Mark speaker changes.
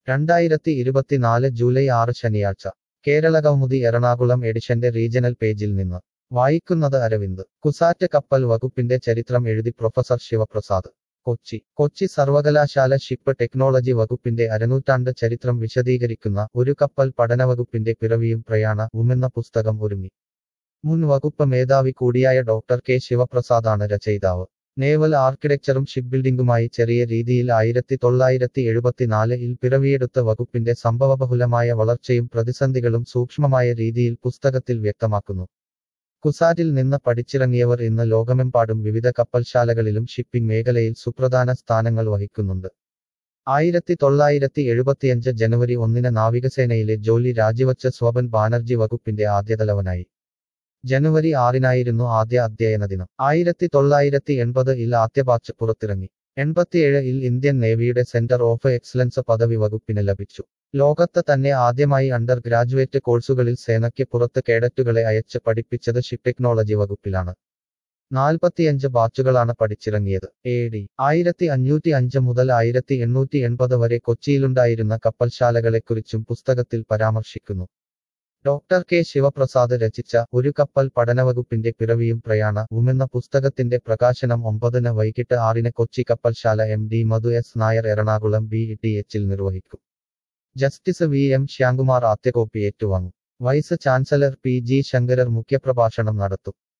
Speaker 1: രണ്ടായിരത്തി ഇരുപത്തിനാല് ജൂലൈ ആറ് ശനിയാഴ്ച കേരളകൗമുദി എറണാകുളം എഡിഷന്റെ റീജണൽ പേജിൽ നിന്ന് വായിക്കുന്നത് അരവിന്ദ് കുസാറ്റ് കപ്പൽ വകുപ്പിന്റെ ചരിത്രം എഴുതി പ്രൊഫസർ ശിവപ്രസാദ് കൊച്ചി കൊച്ചി സർവകലാശാല ഷിപ്പ് ടെക്നോളജി വകുപ്പിന്റെ അരനൂറ്റാണ്ട് ചരിത്രം വിശദീകരിക്കുന്ന ഒരു കപ്പൽ പഠനവകുപ്പിന്റെ പിറവിയും പ്രയാണവുമെന്ന പുസ്തകം ഒരുങ്ങി മുൻ വകുപ്പ് മേധാവി കൂടിയായ ഡോക്ടർ കെ ശിവപ്രസാദാണ് രചയിതാവ് നേവൽ ആർക്കിടെക്ചറും ഷിപ്പ് ബിൽഡിംഗുമായി ചെറിയ രീതിയിൽ ആയിരത്തി തൊള്ളായിരത്തി എഴുപത്തിനാലിൽ പിറവിയെടുത്ത വകുപ്പിന്റെ സംഭവബഹുലമായ വളർച്ചയും പ്രതിസന്ധികളും സൂക്ഷ്മമായ രീതിയിൽ പുസ്തകത്തിൽ വ്യക്തമാക്കുന്നു കുസാറ്റിൽ നിന്ന് പഠിച്ചിറങ്ങിയവർ ഇന്ന് ലോകമെമ്പാടും വിവിധ കപ്പൽശാലകളിലും ഷിപ്പിംഗ് മേഖലയിൽ സുപ്രധാന സ്ഥാനങ്ങൾ വഹിക്കുന്നുണ്ട് ആയിരത്തി തൊള്ളായിരത്തി എഴുപത്തിയഞ്ച് ജനുവരി ഒന്നിന് നാവികസേനയിലെ ജോലി രാജിവച്ച സ്വപൻ ബാനർജി വകുപ്പിന്റെ ആദ്യതലവനായി ജനുവരി ആറിനായിരുന്നു ആദ്യ അധ്യയന ദിനം ആയിരത്തി തൊള്ളായിരത്തി എൺപത് ഇൽ ആദ്യ ബാച്ച് പുറത്തിറങ്ങി എൺപത്തിയേഴ് ഇൽ ഇന്ത്യൻ നേവിയുടെ സെന്റർ ഓഫ് എക്സലൻസ് പദവി വകുപ്പിന് ലഭിച്ചു ലോകത്ത് തന്നെ ആദ്യമായി അണ്ടർ ഗ്രാജുവേറ്റ് കോഴ്സുകളിൽ സേനയ്ക്ക് പുറത്ത് കേഡറ്റുകളെ അയച്ച് പഠിപ്പിച്ചത് ഷിപ്പ് ടെക്നോളജി വകുപ്പിലാണ് നാൽപ്പത്തിയഞ്ച് ബാച്ചുകളാണ് പഠിച്ചിറങ്ങിയത് എ ഡി ആയിരത്തി അഞ്ഞൂറ്റി അഞ്ച് മുതൽ ആയിരത്തി എണ്ണൂറ്റി എൺപത് വരെ കൊച്ചിയിലുണ്ടായിരുന്ന കപ്പൽശാലകളെക്കുറിച്ചും പുസ്തകത്തിൽ പരാമർശിക്കുന്നു ഡോക്ടർ കെ ശിവപ്രസാദ് രചിച്ച ഒരു കപ്പൽ പഠനവകുപ്പിന്റെ പിറവിയും പ്രയാണവുമെന്ന പുസ്തകത്തിന്റെ പ്രകാശനം ഒമ്പതിന് വൈകിട്ട് ആറിന് കൊച്ചി കപ്പൽശാല M D Madhu S Nair Ernakulam B T എച്ചിൽ നിർവഹിക്കും ജസ്റ്റിസ് വി എം ശ്യാംകുമാർ ആദ്യ കോപ്പി ഏറ്റുവാങ്ങും vice chancellor P G Sankarar മുഖ്യപ്രഭാഷണം നടത്തും